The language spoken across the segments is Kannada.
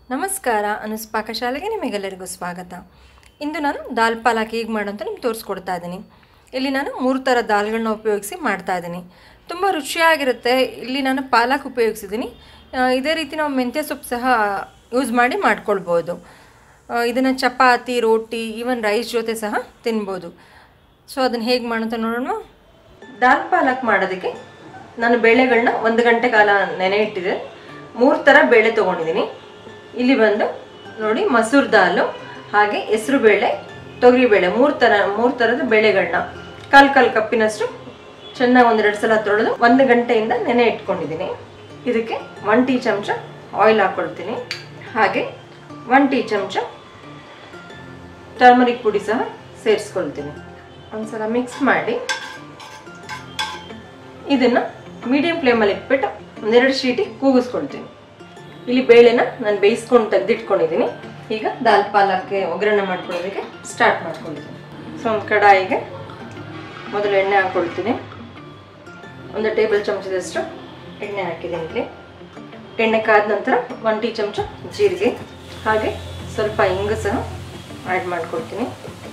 ನಮಸ್ಕಾರ ಅನುಸ್ ಪಾಕಶಾಲೆಗೆ ನಿಮಗೆಲ್ಲರಿಗೂ ಸ್ವಾಗತ ಇಂದು ನಾನು ದಾಲ್ ಪಾಲಕ್ ಹೇಗೆ ಮಾಡೋಂತ ನಿಮ್ಗೆ ತೋರಿಸ್ಕೊಡ್ತಾ ಇದ್ದೀನಿ ಇಲ್ಲಿ ನಾನು ಮೂರು ಥರ ದಾಲ್ಗಳನ್ನ ಉಪಯೋಗಿಸಿ ಮಾಡ್ತಾ ಇದ್ದೀನಿ ತುಂಬ ರುಚಿಯಾಗಿರುತ್ತೆ ಇಲ್ಲಿ ನಾನು ಪಾಲಕ್ ಉಪಯೋಗಿಸಿದ್ದೀನಿ ಆ, ಇದೇ ರೀತಿ ನಾವು ಮೆಂತ್ಯ ಸೊಪ್ಪು ಸಹ ಯೂಸ್ ಮಾಡಿ ಮಾಡ್ಕೊಳ್ಬೋದು ಇದನ್ನು ಚಪಾತಿ ರೋಟಿ ಈವನ್ ರೈಸ್ ಜೊತೆ ಸಹ ತಿನ್ಬೋದು ಸೊ ಅದನ್ನು ಹೇಗೆ ಮಾಡೋಂತ ನೋಡೋಣ ದಾಲ್ ಪಾಲಕ್ ಮಾಡೋದಕ್ಕೆ ನಾನು ಬೇಳೆಗಳನ್ನ ಒಂದು ಗಂಟೆ ಕಾಲ ನೆನೆ ಇಟ್ಟಿದೆ ಮೂರು ಥರ ಬೇಳೆ ತೊಗೊಂಡಿದ್ದೀನಿ ಇಲ್ಲಿ ಬಂದು ನೋಡಿ ಮಸೂರ್ ದಾಲು ಹಾಗೆ ಹೆಸರು ಬೇಳೆ ತೊಗರಿಬೇಳೆ ಮೂರು ಥರ ಮೂರು ಥರದ ಬೇಳೆಗಳನ್ನ ಕಾಲು ಕಾಲು ಕಪ್ಪಿನಷ್ಟು ಚೆನ್ನಾಗಿ ಒಂದೆರಡು ಸಲ ತೊಳೆದು ಒಂದು ಗಂಟೆಯಿಂದ ನೆನೆ ಇಟ್ಕೊಂಡಿದ್ದೀನಿ ಇದಕ್ಕೆ ಒನ್ ಟೀ ಚಮಚ ಆಯಿಲ್ ಹಾಕ್ಕೊಳ್ತೀನಿ ಹಾಗೆ ಒನ್ ಟೀ ಚಮಚ ಟರ್ಮರಿಕ್ ಪುಡಿ ಸಹ ಸೇರಿಸ್ಕೊಳ್ತೀನಿ ಒಂದ್ಸಲ ಮಿಕ್ಸ್ ಮಾಡಿ ಇದನ್ನು ಮೀಡಿಯಂ ಫ್ಲೇಮಲ್ಲಿ ಇಟ್ಬಿಟ್ಟು ಒಂದೆರಡು ಶೀಟಿ ಕೂಗಿಸ್ಕೊಳ್ತೀನಿ ಇಲ್ಲಿ ಬೇಳೆನ ನಾನು ಬೇಯಿಸ್ಕೊಂಡು ತೆಗೆದಿಟ್ಕೊಂಡಿದ್ದೀನಿ ಈಗ ದಾಲ್ ಪಾಲಕ್ಕೆ ಒಗ್ಗರಣೆ ಮಾಡ್ಕೊಳ್ಳೋದಕ್ಕೆ ಸ್ಟಾರ್ಟ್ ಮಾಡ್ಕೊಂಡಿದ್ದೀನಿ ಸೊ ಒಂದು ಕಡಾಯಿಗೆ ಮೊದಲು ಎಣ್ಣೆ ಹಾಕ್ಕೊಳ್ತೀನಿ ಒಂದು ಟೇಬಲ್ ಚಮಚದಷ್ಟು ಎಣ್ಣೆ ಹಾಕಿದ್ದೀನಿ ಇಲ್ಲಿ ಎಣ್ಣೆ ಕಾದ ನಂತರ ಒನ್ ಟೀ ಚಮಚ ಜೀರಿಗೆ ಹಾಗೆ ಸ್ವಲ್ಪ ಹಿಂಗು ಸಹ ಆ್ಯಡ್ ಮಾಡ್ಕೊಳ್ತೀನಿ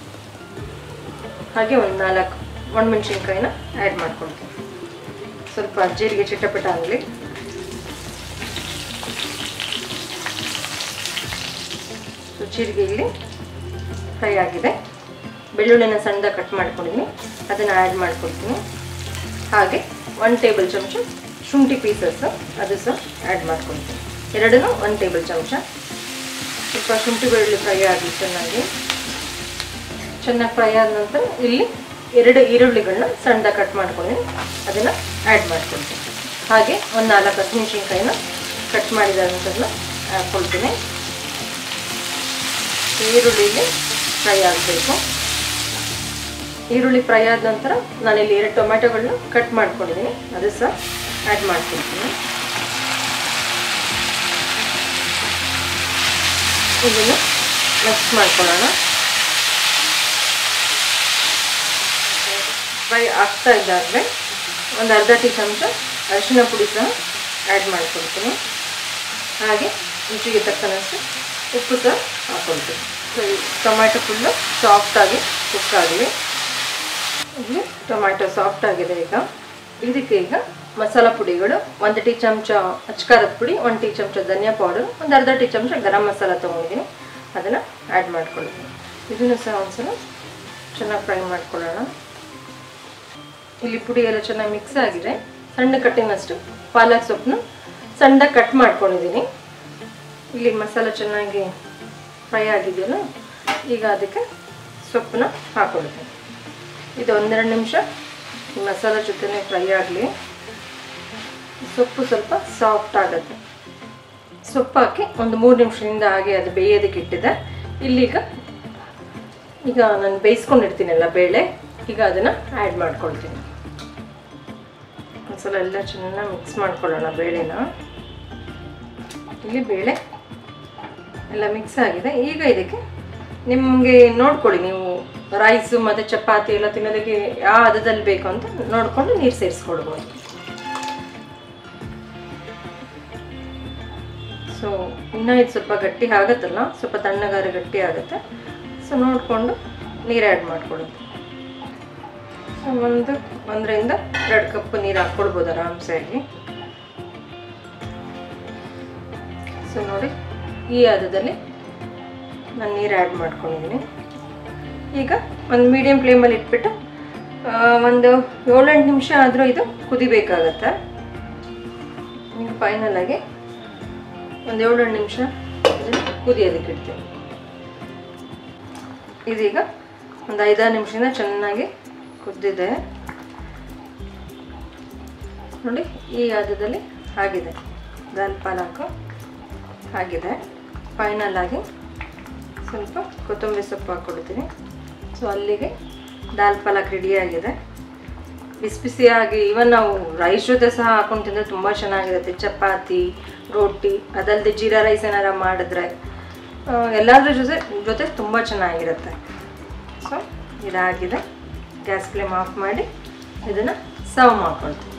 ಹಾಗೆ ಒಂದು ನಾಲ್ಕು ಒಣಮೆಣ್ಸಿನ್ಕಾಯಿನ ಆ್ಯಡ್ ಮಾಡ್ಕೊಳ್ತೀನಿ ಸ್ವಲ್ಪ ಜೀರಿಗೆ ಚಿಟಪಟ ಆಗಲಿ ಸೊ ಜೀರಿಗೆ ಇಲ್ಲಿ ಫ್ರೈ ಆಗಿದೆ ಬೆಳ್ಳುಳ್ಳಿನ ಸಣ್ಣದಾಗಿ ಕಟ್ ಮಾಡ್ಕೊಂಡಿದ್ದೀನಿ ಅದನ್ನು ಆ್ಯಡ್ ಮಾಡ್ಕೊಳ್ತೀನಿ ಹಾಗೆ ಒನ್ ಟೇಬಲ್ ಚಮಚ ಶುಂಠಿ ಪೀಸಸ್ ಅದು ಸಹ ಆ್ಯಡ್ ಮಾಡ್ಕೊಳ್ತೀನಿ ಎರಡನ್ನೂ ಒನ್ ಟೇಬಲ್ ಚಮಚ ಸ್ವಲ್ಪ ಶುಂಠಿ ಬೆಳ್ಳುಳ್ಳಿ ಫ್ರೈ ಆಗಲಿ ಚೆನ್ನಾಗಿ ಚೆನ್ನಾಗಿ ಫ್ರೈ ಆದ ನಂತರ ಇಲ್ಲಿ ಎರಡು ಈರುಳ್ಳಿಗಳನ್ನ ಸಣ್ಣದಾಗಿ ಕಟ್ ಮಾಡ್ಕೊಂಡಿದ್ದೀನಿ ಅದನ್ನು ಆ್ಯಡ್ ಮಾಡ್ಕೊಳ್ತೀನಿ ಹಾಗೆ ಒಂದು ನಾಲ್ಕು ಹಸಿಮೆಣ್ಸಿನ್ಕಾಯಿನ ಕಟ್ ಮಾಡಿದಂಥದ್ದನ್ನ ಹಾಕ್ಕೊಳ್ತೀನಿ ಈರುಳ್ಳಿಗೆ ಫ್ರೈ ಆಗಬೇಕು ಈರುಳ್ಳಿ ಫ್ರೈ ಆದ ನಂತರ ನಾನಿಲ್ಲಿ ಎರಡು ಟೊಮೆಟೊಗಳನ್ನ ಕಟ್ ಮಾಡ್ಕೊಂಡಿದ್ದೀನಿ ಅದು ಸಹ ಆ್ಯಡ್ ಮಾಡ್ಕೊಳ್ತೀನಿ ಇದನ್ನು ಮಿಕ್ಸ್ ಮಾಡ್ಕೊಳ್ಳೋಣ ಫ್ರೈ ಆಗ್ತಾ ಇದ್ದಾದರೆ ಒಂದು ಅರ್ಧ ಟೀ ಚಮಚ ಅರಿಶಿನ ಪುಡಿ ಸಹ ಆ್ಯಡ್ ಮಾಡ್ಕೊಳ್ತೀನಿ ಹಾಗೆ ರುಚಿಗೆ ತಕ್ಕನಷ್ಟು ಉಪ್ಪು ಸಹ ಹಾಕ್ಕೊಳ್ತೀನಿ ಸೊ ಈ ಟೊಮ್ಯಾಟೊ ಫುಲ್ಲು ಸಾಫ್ಟಾಗಿ ಕುಕ್ ಆಗಲಿ ಇಲ್ಲಿ ಟೊಮ್ಯಾಟೊ ಸಾಫ್ಟ್ ಆಗಿದೆ ಈಗ ಇದಕ್ಕೆ ಈಗ ಮಸಾಲ ಪುಡಿಗಳು ಒಂದು ಟೀ ಚಮಚ ಅಚ್ಕಾರದ ಪುಡಿ ಒಂದು ಟೀ ಚಮಚ ಧನಿಯಾ ಪೌಡರ್ ಒಂದು ಅರ್ಧ ಟೀ ಚಮಚ ಗರಂ ಮಸಾಲ ತೊಗೊಂಡಿದ್ದೀನಿ ಅದನ್ನು ಆ್ಯಡ್ ಮಾಡ್ಕೊಳ್ತೀನಿ ಇದನ್ನು ಸಹ ಒಂದ್ಸಲ ಚೆನ್ನಾಗಿ ಫ್ರೈ ಮಾಡ್ಕೊಳ್ಳೋಣ ಇಲ್ಲಿ ಪುಡಿ ಎಲ್ಲ ಚೆನ್ನಾಗಿ ಮಿಕ್ಸ್ ಆಗಿದೆ ಸಣ್ಣ ಕಟ್ಟಿನಷ್ಟು ಪಾಲಕ್ ಸೊಪ್ಪನ್ನ ಸಣ್ಣದಾಗಿ ಕಟ್ ಮಾಡ್ಕೊಂಡಿದ್ದೀನಿ ಇಲ್ಲಿ ಮಸಾಲ ಚೆನ್ನಾಗಿ ಫ್ರೈ ಆಗಿದೆಯಲ್ಲ ಈಗ ಅದಕ್ಕೆ ಸೊಪ್ಪನ್ನ ಹಾಕೊಳ್ತೀನಿ ಇದು ಒಂದೆರಡು ನಿಮಿಷ ಈ ಮಸಾಲ ಜೊತೆನೇ ಫ್ರೈ ಆಗಲಿ ಸೊಪ್ಪು ಸ್ವಲ್ಪ ಸಾಫ್ಟ್ ಆಗುತ್ತೆ ಸೊಪ್ಪು ಹಾಕಿ ಒಂದು ಮೂರು ನಿಮಿಷದಿಂದ ಹಾಗೆ ಅದು ಬೇಯೋದಕ್ಕೆ ಇಟ್ಟಿದೆ ಇಲ್ಲೀಗ ಈಗ ನಾನು ಬೇಯಿಸ್ಕೊಂಡಿರ್ತೀನಲ್ಲ ಬೇಳೆ ಈಗ ಅದನ್ನು ಆ್ಯಡ್ ಮಾಡ್ಕೊಳ್ತೀನಿ ಒಂದ್ಸಲ ಎಲ್ಲ ಚೆನ್ನಾಗಿ ಮಿಕ್ಸ್ ಮಾಡ್ಕೊಳ್ಳೋಣ ಬೇಳೆನ ಇಲ್ಲಿ ಬೇಳೆ ಎಲ್ಲ ಮಿಕ್ಸ್ ಆಗಿದೆ ಈಗ ಇದಕ್ಕೆ ನಿಮಗೆ ನೋಡ್ಕೊಳ್ಳಿ ನೀವು ರೈಸು ಮತ್ತು ಚಪಾತಿ ಎಲ್ಲ ತಿನ್ನೋದಕ್ಕೆ ಯಾವ ಹದದಲ್ಲಿ ಬೇಕು ಅಂತ ನೋಡಿಕೊಂಡು ನೀರು ಸೇರಿಸ್ಕೊಳ್ಬೋದು ಸೊ ಇನ್ನೂ ಇದು ಸ್ವಲ್ಪ ಗಟ್ಟಿ ಆಗುತ್ತಲ್ಲ ಸ್ವಲ್ಪ ತಣ್ಣಗಾರ ಗಟ್ಟಿ ಆಗುತ್ತೆ ಸೊ ನೋಡಿಕೊಂಡು ನೀರು ಆ್ಯಡ್ ಮಾಡ್ಕೊಳ್ಳೋದು ಸೊ ಒಂದು ಒಂದರಿಂದ ಎರಡು ಕಪ್ ನೀರು ಹಾಕ್ಕೊಳ್ಬೋದು ಆರಾಮ್ಸೆ ಆಗಿ ಸೊ ನೋಡಿ ಈ ಹದದಲ್ಲಿ ನಾನು ನೀರು ಆ್ಯಡ್ ಮಾಡ್ಕೊಂಡಿದ್ದೀನಿ ಈಗ ಒಂದು ಮೀಡಿಯಮ್ ಫ್ಲೇಮಲ್ಲಿ ಇಟ್ಬಿಟ್ಟು ಆ, ಒಂದು ಏಳೆಂಟು ನಿಮಿಷ ಆದರೂ ಇದು ಕುದಿಬೇಕಾಗತ್ತೆ ಈಗ ಫೈನಲ್ ಆಗಿ ಒಂದು ಏಳೆಂಟು ನಿಮಿಷ ಕುದಿಯೋದಕ್ಕೆ ಇಡ್ತೀನಿ ಇದೀಗ ಒಂದು ಐದಾರು ನಿಮಿಷದಿಂದ ಚೆನ್ನಾಗಿ ಕುದ್ದಿದೆ ನೋಡಿ ಈ ಹದದಲ್ಲಿ ಆಗಿದೆ ದಾಲ್ ಪಾಲಕು ಆಗಿದೆ ಫೈನಲ್ ಆಗಿ ಸ್ವಲ್ಪ ಕೊತ್ತಂಬರಿ ಸೊಪ್ಪು ಹಾಕ್ಕೊಡ್ತೀನಿ ಸೊ ಅಲ್ಲಿಗೆ ದಾಲ್ ಪಾಲಕ್ ರೆಡಿಯಾಗಿದೆ ಬಿಸಿ ಬಿಸಿಯಾಗಿ ಇವನ್ ನಾವು ರೈಸ್ ಜೊತೆ ಸಹ ಹಾಕೊಂಡು ತಿಂದರೆ ತುಂಬ ಚೆನ್ನಾಗಿರುತ್ತೆ ಚಪಾತಿ ರೋಟಿ ಅದಲ್ಲದೆ ಜೀರಾ ರೈಸ್ ಏನಾರ ಮಾಡಿದ್ರೆ ಆ, ಎಲ್ಲಾದ್ರ ಜೊತೆ ಜೊತೆ ತುಂಬ ಚೆನ್ನಾಗಿರುತ್ತೆ ಸೊ ಇದಾಗಿದೆ ಗ್ಯಾಸ್ ಫ್ಲೇಮ್ ಆಫ್ ಮಾಡಿ ಇದನ್ನು ಸರ್ವ್ ಮಾಡ್ಕೊಳ್ತೀನಿ